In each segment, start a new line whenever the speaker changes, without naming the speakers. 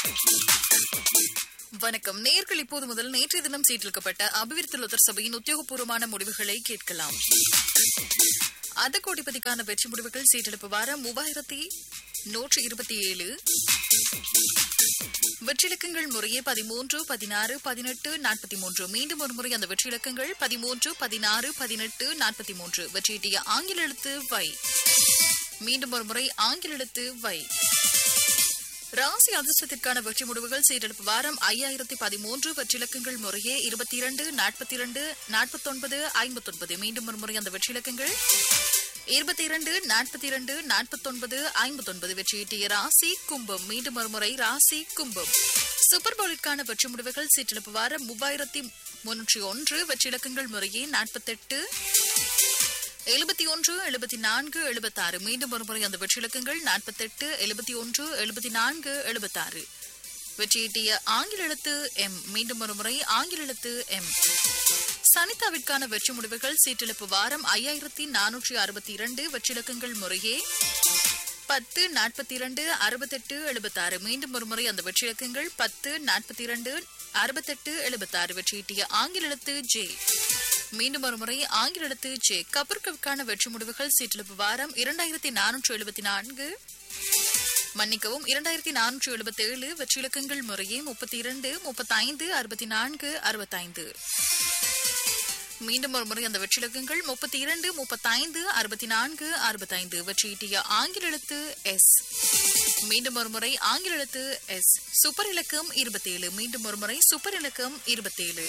வணக்கம் நேர்கள் இப்போது முதல் நேற்றைய தினம் சீட்டிருக்கப்பட்ட அபிவிருத்தி லொத்தர் சபையின் உத்தியோகபூர்வமான முடிவுகளை கேட்கலாம் அத கோடிபதிக்கான வெற்றி முடிவுகள் சீட்டெடுப்பு வாரம் மூவாயிரத்தி நூற்றி இருபத்தி ஏழு வெற்றிலக்கங்கள் முறையே பதிமூன்று பதினாறு பதினெட்டு நாற்பத்தி மூன்று மீண்டும் ஒரு முறை அந்த வெற்றிலக்கங்கள் பதிமூன்று பதினாறு பதினெட்டு நாற்பத்தி மூன்று வெற்றியீட்டிய ஆங்கில எழுத்து வை மீண்டும் ஒரு முறை ஆங்கில எழுத்து வை ராசி அதிர்ஷ்டத்திற்கான வெற்றி முடிவுகள் சீரெடுப்பு வாரம் ஐயாயிரத்தி பதிமூன்று வெற்றிலக்கங்கள் முறையே இருபத்தி இரண்டு நாற்பத்தி இரண்டு நாற்பத்தொன்பது ஐம்பத்தொன்பது மீண்டும் ஒரு முறை அந்த வெற்றிலக்கங்கள் இருபத்தி இரண்டு நாற்பத்தி இரண்டு நாற்பத்தொன்பது ஐம்பத்தொன்பது வெற்றியீட்டிய ராசி கும்பம் மீண்டும் ஒரு முறை ராசி கும்பம் சூப்பர் பவுலிற்கான வெற்றி முடிவுகள் சீட்டிழப்பு வாரம் மூவாயிரத்தி முன்னூற்றி ஒன்று வெற்றிலக்கங்கள் முறையே நாற்பத்தெட்டு எழுபத்தி ஒன்று எழுபத்தி நான்கு எழுபத்தாறு மீண்டும் ஒரு முறை அந்த வெற்றிலக்கங்கள் நாற்பத்தெட்டு எழுபத்தி ஒன்று எழுபத்தி நான்கு எழுபத்தாறு வெற்றியீட்டிய ஆங்கில எழுத்து எம் மீண்டும் ஒரு முறை ஆங்கில எழுத்து எம் சனிதாவிற்கான வெற்றி முடிவுகள் சீட்டிழப்பு வாரம் ஐயாயிரத்தி நானூற்றி அறுபத்தி இரண்டு வெற்றிலக்கங்கள் முறையே பத்து நாற்பத்தி இரண்டு அறுபத்தெட்டு எழுபத்தாறு மீண்டும் ஒரு முறை அந்த வெற்றிலக்கங்கள் பத்து நாற்பத்தி இரண்டு அறுபத்தெட்டு எழுபத்தாறு வெற்றியீட்டிய ஆங்கில எழுத்து ஜே மீண்டும் ஒரு முறை ஆங்கில எழுத்து ஜே கபர்கவுக்கான வெற்றி முடிவுகள் சீட்டிழப்பு வாரம் இரண்டாயிரத்தி நானூற்று எழுபத்தி நான்கு மன்னிக்கவும் இரண்டாயிரத்தி நானூற்று எழுபத்தி ஏழு வெற்றிலக்கங்கள் முறையே முப்பத்தி இரண்டு முப்பத்தைந்து அறுபத்தி நான்கு அறுபத்தைந்து மீண்டும் ஒரு முறை அந்த வெற்றிலக்கங்கள் முப்பத்தி இரண்டு முப்பத்தைந்து அறுபத்தி நான்கு அறுபத்தைந்து வெற்றியீட்டிய ஆங்கில எழுத்து எஸ் மீண்டும் ஒரு முறை ஆங்கில எழுத்து எஸ் சூப்பர் இலக்கம் இருபத்தேழு மீண்டும் ஒரு முறை சூப்பர் இலக்கம் இருபத்தேழு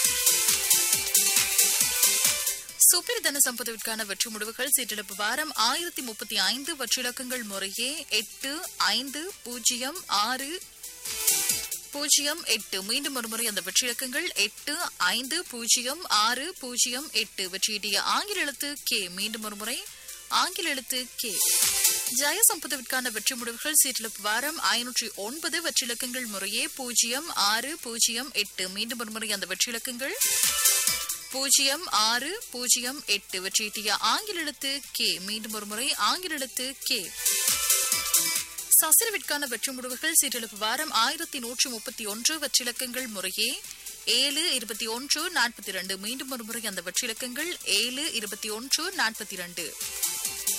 சூப்பர் தன சம்பதவிற்கான வெற்றி முடிவுகள் சீட்டெடுப்பு வாரம் ஆயிரத்தி முப்பத்தி ஐந்து வெற்றிலக்கங்கள் முறையே எட்டு ஐந்து பூஜ்ஜியம் ஆறு பூஜ்ஜியம் எட்டு மீண்டும் ஒரு முறை அந்த வெற்றிலக்கங்கள் எட்டு ஐந்து பூஜ்ஜியம் ஆறு பூஜ்ஜியம் எட்டு வெற்றியீட்டிய ஆங்கில எழுத்து கே மீண்டும் ஒரு முறை ஆங்கில எழுத்து கே ஜெயசம்பதவிற்கான வெற்றி முடிவுகள் சீட்டிழப்பு வாரம் ஐநூற்றி ஒன்பது வெற்றிலக்கங்கள் முறையே பூஜ்ஜியம் ஆறு பூஜ்ஜியம் எட்டு மீண்டும் ஒரு முறை அந்த வெற்றிலக்கங்கள் பூஜ்ஜியம் ஆறு பூஜ்ஜியம் எட்டு வெற்றியீட்டிய ஆங்கில எழுத்து கே மீண்டும் ஒரு முறை ஆங்கில எழுத்து கே சசிரவிற்கான வெற்றி முடிவுகள் சீட்டெழுப்பு வாரம் ஆயிரத்தி நூற்றி முப்பத்தி ஒன்று வெற்றிலக்கங்கள் முறையே ஏழு இருபத்தி ஒன்று நாற்பத்தி இரண்டு மீண்டும் ஒரு முறை அந்த வெற்றிலக்கங்கள் ஏழு இருபத்தி ஒன்று நாற்பத்தி இரண்டு